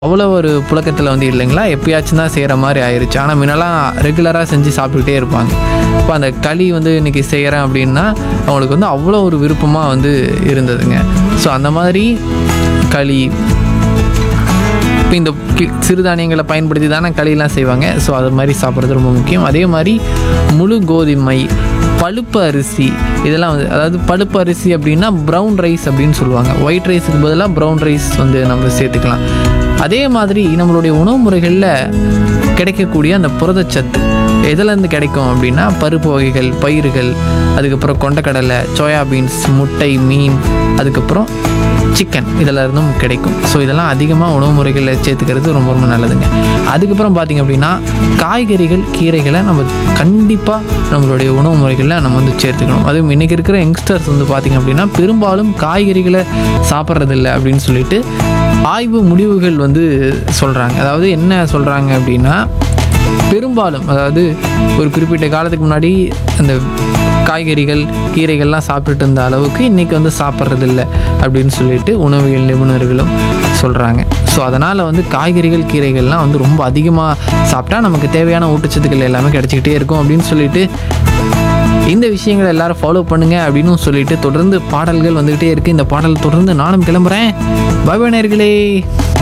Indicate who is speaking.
Speaker 1: அவ்வளோ ஒரு புழக்கத்தில் வந்து இல்லைங்களா எப்பயாச்சும் தான் செய்கிற மாதிரி ஆயிடுச்சு ஆனால் முன்னெல்லாம் ரெகுலராக செஞ்சு சாப்பிட்டுக்கிட்டே இருப்பாங்க இப்போ அந்த களி வந்து இன்றைக்கி செய்கிறேன் அப்படின்னா அவங்களுக்கு வந்து அவ்வளோ ஒரு விருப்பமாக வந்து இருந்ததுங்க ஸோ அந்த மாதிரி களி இப்போ இந்த கி- சிறுதானியங்களை பயன்படுத்தி தானே களியெல்லாம் செய்வாங்க ஸோ அது மாதிரி சாப்பிட்றது ரொம்ப முக்கியம் அதே மாதிரி முழு கோதுமை பழுப்பு அரிசி இதெல்லாம் வந்து அதாவது பழுப்பு அரிசி அப்படின்னா ப்ரௌன் ரைஸ் அப்படின்னு சொல்லுவாங்க ஒயிட் ரைஸுக்கு பதிலாக ப்ரௌன் ரைஸ் வந்து நம்ம சேர்த்துக்கலாம் அதே மாதிரி நம்மளுடைய உணவு முறைகளில் கிடைக்கக்கூடிய அந்த புரதச்சத்து எதுலேருந்து கிடைக்கும் அப்படின்னா பருப்பு வகைகள் பயிர்கள் அதுக்கப்புறம் கொண்டக்கடலை சோயா பீன்ஸ் முட்டை மீன் அதுக்கப்புறம் சிக்கன் இதில் இருந்தும் கிடைக்கும் ஸோ இதெல்லாம் அதிகமாக உணவு முறைகளில் சேர்த்துக்கிறது ரொம்ப ரொம்ப நல்லதுங்க அதுக்கப்புறம் பார்த்திங்க அப்படின்னா காய்கறிகள் கீரைகளை நம்ம கண்டிப்பாக நம்மளுடைய உணவு முறைகளில் நம்ம வந்து சேர்த்துக்கணும் அதுவும் இன்றைக்கி இருக்கிற யங்ஸ்டர்ஸ் வந்து பார்த்திங்க அப்படின்னா பெரும்பாலும் காய்கறிகளை சாப்பிட்றதில்ல அப்படின்னு சொல்லிட்டு ஆய்வு முடிவுகள் வந்து சொல்கிறாங்க அதாவது என்ன சொல்கிறாங்க அப்படின்னா பெரும்பாலும் அதாவது ஒரு குறிப்பிட்ட காலத்துக்கு முன்னாடி அந்த காய்கறிகள் கீரைகள்லாம் சாப்பிட்டுட்டு இருந்த அளவுக்கு இன்றைக்கி வந்து சாப்பிட்றதில்ல அப்படின்னு சொல்லிட்டு உணவியல் நிபுணர்களும் சொல்கிறாங்க ஸோ அதனால் வந்து காய்கறிகள் கீரைகள்லாம் வந்து ரொம்ப அதிகமாக சாப்பிட்டா நமக்கு தேவையான ஊட்டச்சத்துக்கள் எல்லாமே கிடச்சிக்கிட்டே இருக்கும் அப்படின்னு சொல்லிட்டு இந்த விஷயங்களை எல்லாரும் ஃபாலோ பண்ணுங்க அப்படின்னு சொல்லிட்டு தொடர்ந்து பாடல்கள் வந்துகிட்டே இருக்கு இந்த பாடல் தொடர்ந்து நானும் கிளம்புறேன் பை நேர்களே